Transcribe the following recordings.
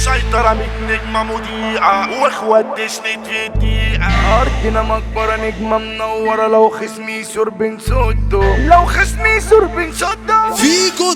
سيطرة من نجمة مضيئة واخوات ديسني في دقيقة أرضنا مقبرة نجمة منورة لو خصمي يسور بنسده لو خصمي يسور بنسده فيكو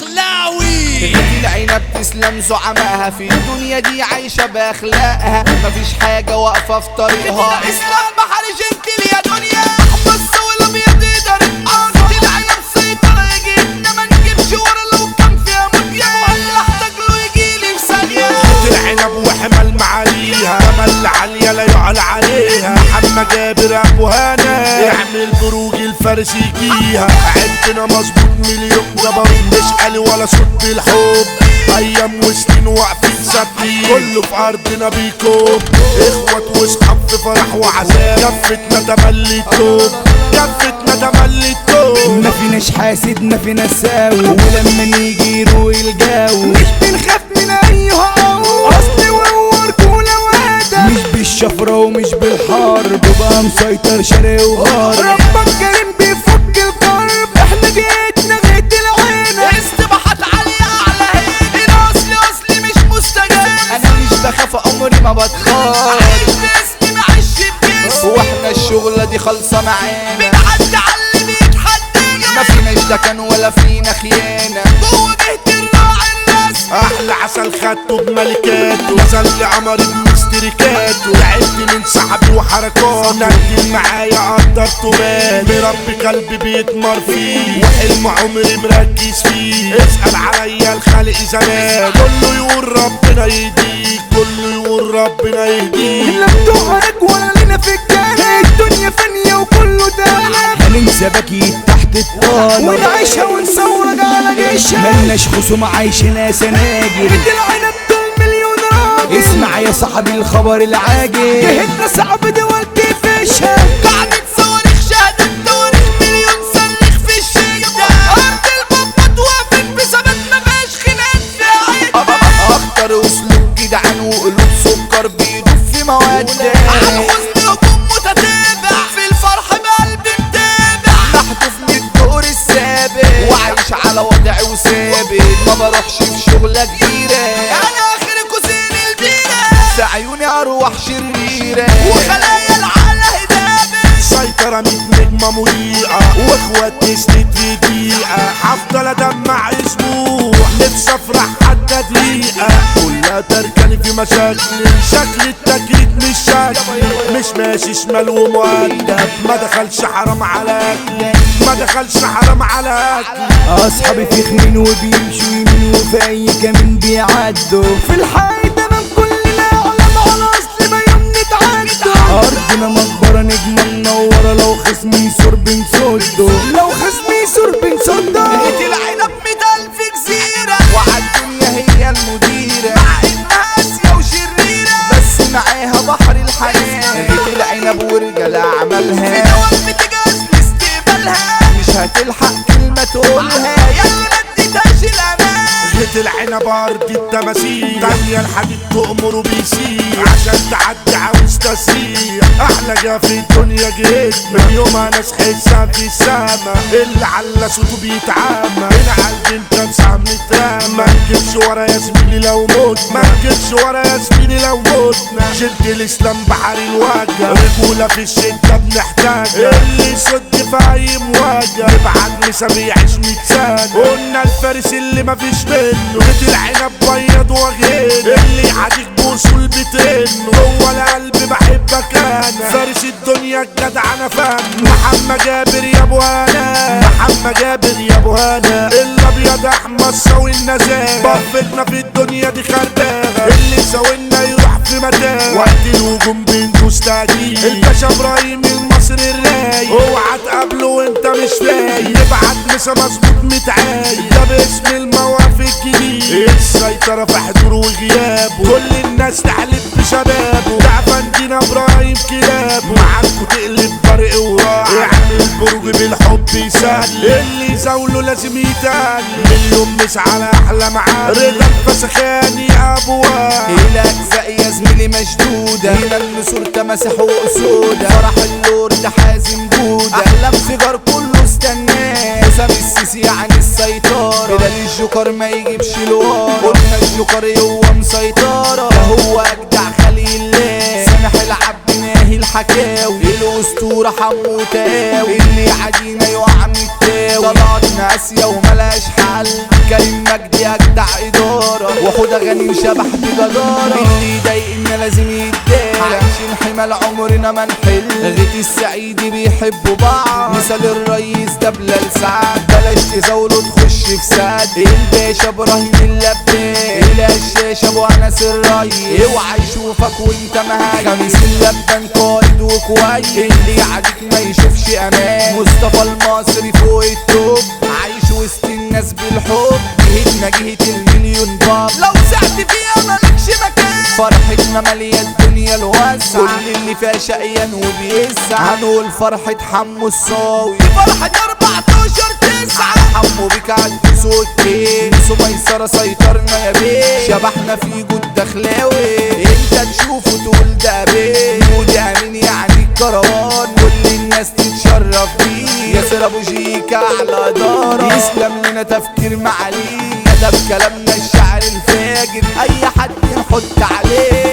الدخلاوي هدي العنب تسلم زعمائها في الدنيا دي عايشة بأخلاقها مفيش حاجة واقفة في طريقها إسلام بحر جنتل يا دنيا بص والأبيض يقدر هدي العنب سيطرة يجي إنما نجيبش ورا لو كان فيها مدية ولا احتاج له يجيلي في ثانية العنب وحمل معاليها مل عالية لا يعلى عليها محمد جابر ابو هنا يعمل بروج الفارس يجيها عندنا مظبوط مليون جبر مش قالي ولا صوت الحب ايام وسنين واقفين ثابتين كله في ارضنا بيكوب اخوات واصحاب في فرح وعذاب كفتنا تملي التوب كفتنا تملي التوب ما فيناش حاسد ما فيناش ساوي ولما نيجي يروق الجو مش بنخاف من ايها اصل وور كولا وادا مش بالشفرة ومش بالحرب بقى مسيطر شرقي وغرب ربك كريم بيفك القلب احنا جيتنا غيت العين استباحات عالية على هيدي اصلي اصلي مش مستجاب انا مش بخاف عمري ما بتخاف عايش باسمي معيش بجسمي واحنا الشغلة دي خالصة معانا بنعدي على اللي بيتحدى ما فيناش دكن ولا فينا خيانة جوه بيت الراعي الناس احلى عسل خدته بملكاته نزل لي عمر بمستريكاته لعبت من سحبي وحركاته نجم معايا قدرته بال مربي قلبي بيتمر فيه وحلم عمري مركز فيه اسأل عليا الخالق زمان كله يقول ربنا يهديك كله يقول ربنا يهديك لا بتوعك ولا لنا في الجنة الدنيا فانية وكله دلع هننسى بكيت تحت الطالة ونعيشها ونصورك على جيشها ملناش خصوم عايشنا سناجر ادي العنب دول مليون راجل اسمع يا صاحبي الخبر العاجل جهتنا صعب دول تفشها قاعدة صواريخ شهدت تواريخ مليون صريخ في الشدة أرض البابات واقفين بثبات مفيهاش خناق في عيد أخطر أسلوب جدعان وقلوب سكر بيدوب في مواد عن حزن هجوم متتابع في الفرح بقلبي متابع محذوف من الدور السابق وعايش على وضعي وثابت ما بروحش في شغلة كبيرة أنا آخر كوسين البيرة في عيوني أرواح شريرة وخلايا العالة هدابة سيطرة ميت نجمة مضيئة واخوات تسند في دقيقة هفضل ادمع اسبوع نفسي افرح حتى دقيقة كلها تركني في مشاكل شكل التكريت مش شكل مش ماشي شمال ومؤدب ما دخلش حرام على اكلي ما دخلش حرام على اكلي اصحابي تخمين وبيمشوا يمين وفي اي كمين بيعدوا في الحي تمام كلنا علم على اصل ما يوم نتعدوا ارضنا مقبرة نجمة منورة لو خصمي يسور بنسده لو خصمي يسور بنسده بيت العنب ميت ألف جزيرة وعالدنيا هي المديرة مع إنها قاسية وشريرة بس معاها بحر الحنان بيت العنب ورجال أعمالها في دوام بتجهز لاستقبالها مش هتلحق كلمة تقولها يلا ما اديتهاش الأمان جيت العنب ارض التماثيل تانية الحديد تأمر وبيسير عشان تعدي عاوز تسير احلى جا في الدنيا جيت من يومها ناس حسها في السما اللي على صوته بيتعامى هنا قلبي انت مسام مترامى ما نجيبش ورا يا زميلي لو موت ما نجيبش ورا يا زميلي لو موتنا شلت الاسلام بحر الوجه رجولة في الشدة بنحتاجها اللي يصد في اي مواجهة نبعت مسابيع يعيش ميت سنة قلنا الفارس اللي مفيش منه بيت العنب بيض وغير اللي يعاديك بوصول بترنه جوه القلب بحبك انا فارس الدنيا الجدع انا فن محمد جابر يا ابو هنا محمد جابر يا ابو هنا الابيض احمد سوي النزاهه بفتنا في الدنيا دي خربانه اللي ساوينا يروح في متاهه وقت الهجوم بندوس تهديد الباشا ابراهيم المصري الرايق اوعى تقابله وانت مش فايق نبعت مسا مظبوط متعايق ده باسم المواقف الجديد السيطرة في حضور وغيابه كل الناس تحلف بشبابه تعفن دينا ابراهيم كلابه معاكوا تقلب برق وراح اعمل برج بالحب يسلم اللي يزاوله لازم يتقل مليون مس على احلى معاه رضا الفسخاني ابو وائل الأجزاء يا زميلي مشدودة هنا النسور تماسح وأسودة فرح اللور ده حازم جودة أحلام سيجار كله استناه حسام السيسي يعني السيطرة بلال الجوكر ما يجيبش الوار قلنا الجوكر هو مسيطرة ده هو أجدع خليل الله سامح العبد ناهي الحكاوي الأسطورة حمو تاوي اللي عدينا يقع من التاوي طلعتنا آسيا وملاش حل كريم مجدي أجدع إدارة وحودة غني شبح بجدارة اللي يضايقنا لازم يتدارى عايشين حمال عمرنا ما نحل غيت السعيدي بيحبوا بعض مثال الرئيس ده بلال سعد بلاش تزاولوا تخش في سد الباشا ابراهيم اللبان الهشاش ابو انس الريس اوعى يشوفك وانت مهاجم خميس اللبان قائد وكويس اللي يعديك ما يشوفش امان مصطفى المصري فوق التوب عايش وسط الناس بالحب جهتنا جهة المليون باب لو سعت فيها مالكش مكان فرحتنا مالية الدنيا الواسعة كل اللي فيها شقيان وبيسعى هنقول فرحة حمو الصاوي فرحة 14 تسعة حمو بيك عدي صوتين سو ميسرة سيطرنا يا بيه شبحنا في جود دخلاوي انت تشوفه تقول ده بيه مودي امين يعني الكروان كل الناس تتشرف بيه ياسر ابو جيكا على دارة يسلم لنا تفكير معاليه كتب كلامنا الشعر الفاجر اي حد نحط عليه